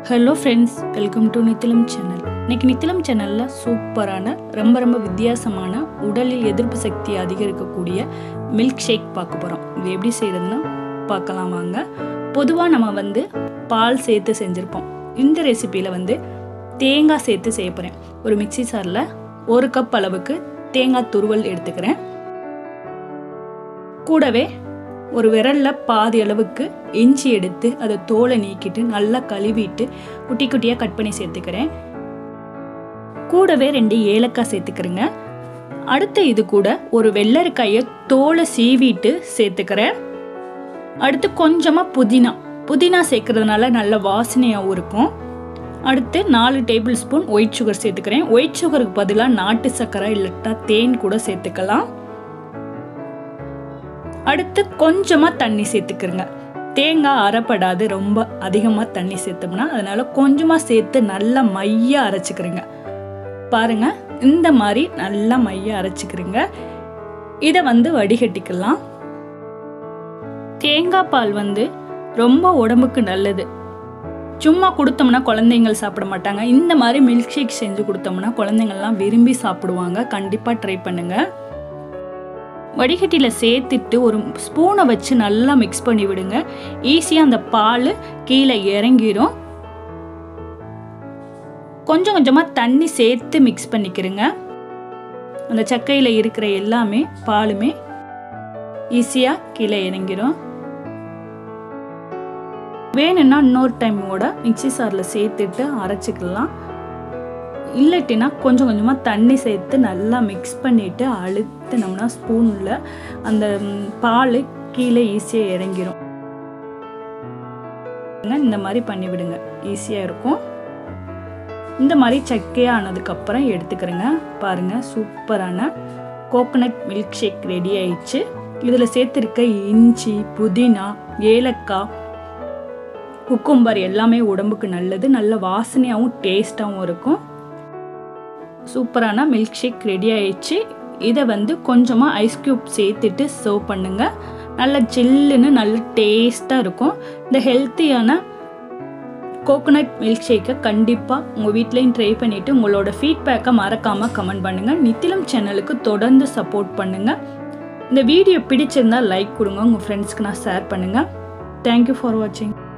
hello friends welcome to Nithilam channel இன்னைக்கு நித்திலம் சேனலில் சூப்பரான ரொம்ப ரொம்ப வித்தியாசமான உடலில் எதிர்ப்பு சக்தியை அதிகரிக்கக்கூடிய மில்க் ஷேக் பார்க்க போகிறோம் இது எப்படி செய்கிறதுன்னு பார்க்கலாம் வாங்க பொதுவாக நம்ம வந்து பால் சேர்த்து செஞ்சுருப்போம் இந்த ரெசிப்பியில் வந்து தேங்காய் சேர்த்து செய்ய போகிறேன் ஒரு மிக்ஸி சாரில் ஒரு கப் அளவுக்கு தேங்காய் துருவல் எடுத்துக்கிறேன் கூடவே ஒரு விரல்ல பாதி அளவுக்கு இஞ்சி எடுத்து அதை தோலை நீக்கிட்டு நல்லா கழுவிட்டு குட்டி குட்டியாக கட் பண்ணி சேர்த்துக்கிறேன் கூடவே ரெண்டு ஏலக்காய் சேர்த்துக்கிறேங்க அடுத்து இது கூட ஒரு வெள்ளரிக்காயை தோலை சீவிட்டு சேர்த்துக்கிறேன் அடுத்து கொஞ்சமாக புதினா புதினா சேர்க்கறதுனால நல்ல வாசனையாகவும் இருக்கும் அடுத்து நாலு டேபிள் ஸ்பூன் ஒயிட் சுகர் சேர்த்துக்கிறேன் ஒயிட் சுகருக்கு பதிலாக நாட்டு சர்க்கரை இல்லட்டா தேன் கூட சேர்த்துக்கலாம் அடுத்து கொஞ்சமாக தண்ணி சேர்த்துக்கிறங்க தேங்காய் அரைப்படாது ரொம்ப அதிகமாக தண்ணி சேர்த்தோம்னா அதனால கொஞ்சமாக சேர்த்து நல்லா மைய அரைச்சிக்கிறங்க பாருங்க இந்த மாதிரி நல்லா மைய அரைச்சிக்கிறங்க இதை வந்து வடிகட்டிக்கலாம் தேங்காய் பால் வந்து ரொம்ப உடம்புக்கு நல்லது சும்மா கொடுத்தோம்னா குழந்தைங்கள் சாப்பிட மாட்டாங்க இந்த மாதிரி மில்க் ஷேக் செஞ்சு கொடுத்தோம்னா குழந்தைங்கள்லாம் விரும்பி சாப்பிடுவாங்க கண்டிப்பாக ட்ரை பண்ணுங்கள் வடிகட்டியில் சேர்த்துட்டு ஒரு ஸ்பூனை வச்சு நல்லா மிக்ஸ் பண்ணி விடுங்க ஈஸியாக அந்த பால் கீழே இறங்கிரும் கொஞ்சம் கொஞ்சமாக தண்ணி சேர்த்து மிக்ஸ் பண்ணிக்கிறங்க அந்த சக்கையில் இருக்கிற எல்லாமே பாலுமே ஈஸியாக கீழே இறங்கிரும் வேணும்னா இன்னொரு டைமோட மிக்சி சாரில் சேர்த்துட்டு அரைச்சிக்கலாம் இல்லாட்டினா கொஞ்சம் கொஞ்சமாக தண்ணி சேர்த்து நல்லா மிக்ஸ் பண்ணிவிட்டு அழுத்தினோம்னா ஸ்பூனில் அந்த பால் கீழே ஈஸியாக இறங்கிரும் இந்த மாதிரி பண்ணிவிடுங்க ஈஸியாக இருக்கும் இந்த மாதிரி சக்கையாக ஆனதுக்கப்புறம் எடுத்துக்கிறேங்க பாருங்கள் சூப்பரான கோகோனட் மில்க் ஷேக் ரெடி ஆயிடுச்சு இதில் சேர்த்துருக்க இஞ்சி புதினா ஏலக்காய் குக்கும்பர் எல்லாமே உடம்புக்கு நல்லது நல்ல வாசனையாகவும் டேஸ்ட்டாகவும் இருக்கும் சூப்பரான மில்க் ஷேக் ரெடி ஆயிடுச்சு இதை வந்து கொஞ்சமாக ஐஸ் க்யூப் சேர்த்துட்டு சர்வ் பண்ணுங்கள் நல்ல ஜில்லுன்னு நல்ல டேஸ்ட்டாக இருக்கும் இந்த ஹெல்த்தியான கோகோனட் மில்க் ஷேக்கை கண்டிப்பாக உங்கள் வீட்லேயும் ட்ரை பண்ணிவிட்டு உங்களோட ஃபீட்பேக்கை மறக்காமல் கமெண்ட் பண்ணுங்கள் நித்திலம் சேனலுக்கு தொடர்ந்து சப்போர்ட் பண்ணுங்கள் இந்த வீடியோ பிடிச்சிருந்தால் லைக் கொடுங்க உங்கள் ஃப்ரெண்ட்ஸ்க்கு நான் ஷேர் பண்ணுங்கள் தேங்க்யூ ஃபார் வாட்சிங்